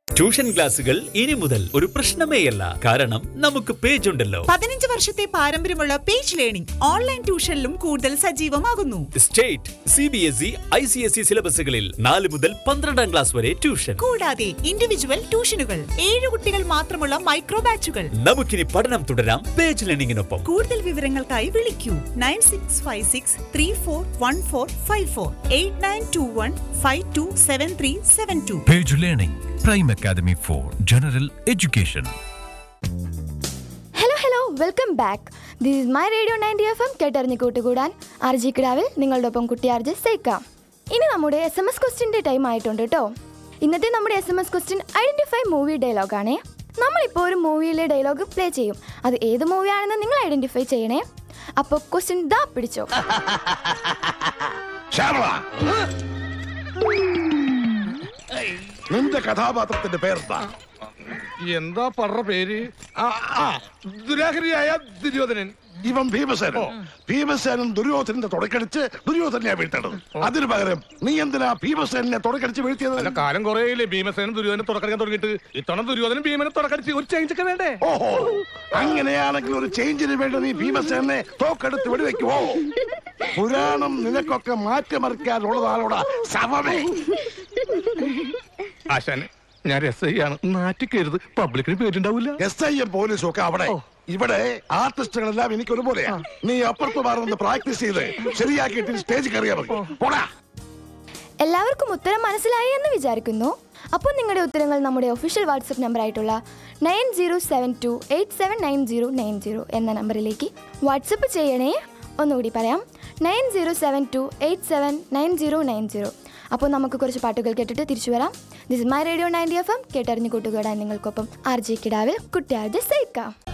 Tuition ക്ലാസുകൾ ഇനി മുതൽ ഒരു പ്രശ്നമേയല്ല കാരണം നമുക്ക് പേജ് ഉണ്ടല്ലോ പതിനഞ്ച് വർഷത്തെ പാരമ്പര്യമുള്ള പേജ് ലേണിംഗ് ഓൺലൈൻ ട്യൂഷനിലും കൂടുതൽ സജീവമാകുന്നു state C B S E I C S E സിലബസുകളിൽ നാല് മുതൽ പന്ത്രണ്ടാം ക്ലാസ് വരെ ട്യൂഷൻ കൂടാതെ ഇൻഡിവിജ്വൽ ട്യൂഷനുകൾ ഏഴ് കുട്ടികൾ മാത്രമുള്ള മൈക്രോ ബാച്ചുകൾ നമുക്കിനി പഠനം തുടരാം പേജ് ലേണിംഗിനൊപ്പം കൂടുതൽ വിവരങ്ങൾക്കായി വിളിക്കൂ nine six five six three four one four five four eight nine two one five two seven three seven two Page Learning, Prime Academy for General Education. Hello hello welcome back this is my radio ninety F M കേട്ടറിഞ്ഞ് കൂട്ടുകൂടാൻ R G കിടാവിൽ നിങ്ങളുടെ ഒപ്പം കുട്ടി R J സേക്കാം ഇനി നമ്മുടെ S M S ക്വസ്റ്റിൻ്റെ time ആയിട്ടുണ്ട് കേട്ടോ ഇന്നത്തെ നമ്മുടെ S M S question identify movie ഡയലോഗാണേ നമ്മളിപ്പോൾ ഒരു മൂവിയിലെ ഡയലോഗ് പ്ലേ ചെയ്യും അത് ഏത് മൂവിയാണെന്ന് നിങ്ങൾ ഐഡൻറ്റിഫൈ ചെയ്യണേ അപ്പോൾ ക്വസ്റ്റ്യൻ ദാ പിടിച്ചോ ശ്യാമള നിന്റെ കഥാപാത്രത്തിന്റെ പേരെന്താ എന്താ പറ പേര് ആ, ആ, ദുരാഹരിയായ ദുര്യോധനൻ ഇവൻ ഭീമസേനൻ ഭീമസേനൻ ദുര്യോധനന്റെ തുടക്കടിച്ച് ദുര്യോധനെ വീഴ്ത്തേണ്ടത് അതിനു പകരം നീ എന്തിനാ ഭീമസേനെ തുടക്കടിച്ച് അല്ല വീഴ്ത്തിയത് കാലം കുറേയില്ലേ ഭീമസേനൻ ദുര്യോധനെ തുടക്കടിക്കാൻ തുടങ്ങിയിട്ട് ഇത്തവണ ദുര്യോധനൻ ഭീമനെ തുടക്കടിച്ച് ഒരു ചേഞ്ച് ഒക്കെ വേണ്ടേ ഓഹോ അങ്ങനെയാണെങ്കിൽ ഒരു ചേഞ്ചിന് വേണ്ടി നീ ഭീമസേനെ തോക്കെടുത്ത് വെടിവെക്കുവോ പുരാണം നിനക്കൊക്കെ മാറ്റിമറിക്കാനുള്ളതാണോടാ ശവമേ ആശാൻ ഞാൻ എസ് ഐ ആണ് നാറ്റിക്കരുത് പബ്ലിക്കിന് പേരുണ്ടാവില്ല എസ് ഐ എം പോലീസും ഒക്കെ അവിടെ ഇവിടെ ആർട്ടിസ്റ്റുകളെല്ലാം എനിക്ക് ഒരുപോലെയാ നീ അപ്പുറത്ത് മാറുന്നത് പ്രാക്ടീസ് ചെയ്ത് ശരിയാക്കിയിട്ട് സ്റ്റേജ് കയറിയാ മതി പോടാ എല്ലാവർക്കും ഉത്തരം മനസ്സിലായി എന്ന് വിചാരിക്കുന്നു അപ്പോൾ നിങ്ങളുടെ ഉത്തരങ്ങൾ നമ്മുടെ ഒഫീഷ്യൽ വാട്സപ്പ് നമ്പർ ആയിട്ടുള്ള nine zero seven two eight seven nine zero nine zero എന്ന നമ്പറിലേക്ക് വാട്സപ്പ് ചെയ്യണേ ഒന്നുകൂടി പറയാം nine zero seven two eight seven nine zero nine zero അപ്പോൾ നമുക്ക് കുറച്ച് പാട്ടുകൾ കേട്ടിട്ട് തിരിച്ചു വരാം this my radio ninety F M കേട്ടറിഞ്ഞു കൂട്ടുകൂടാൻ നിങ്ങൾക്കൊപ്പം ആർ ജി കിടാവിൽ കുട്ടിയാർജ് സൈക്കാം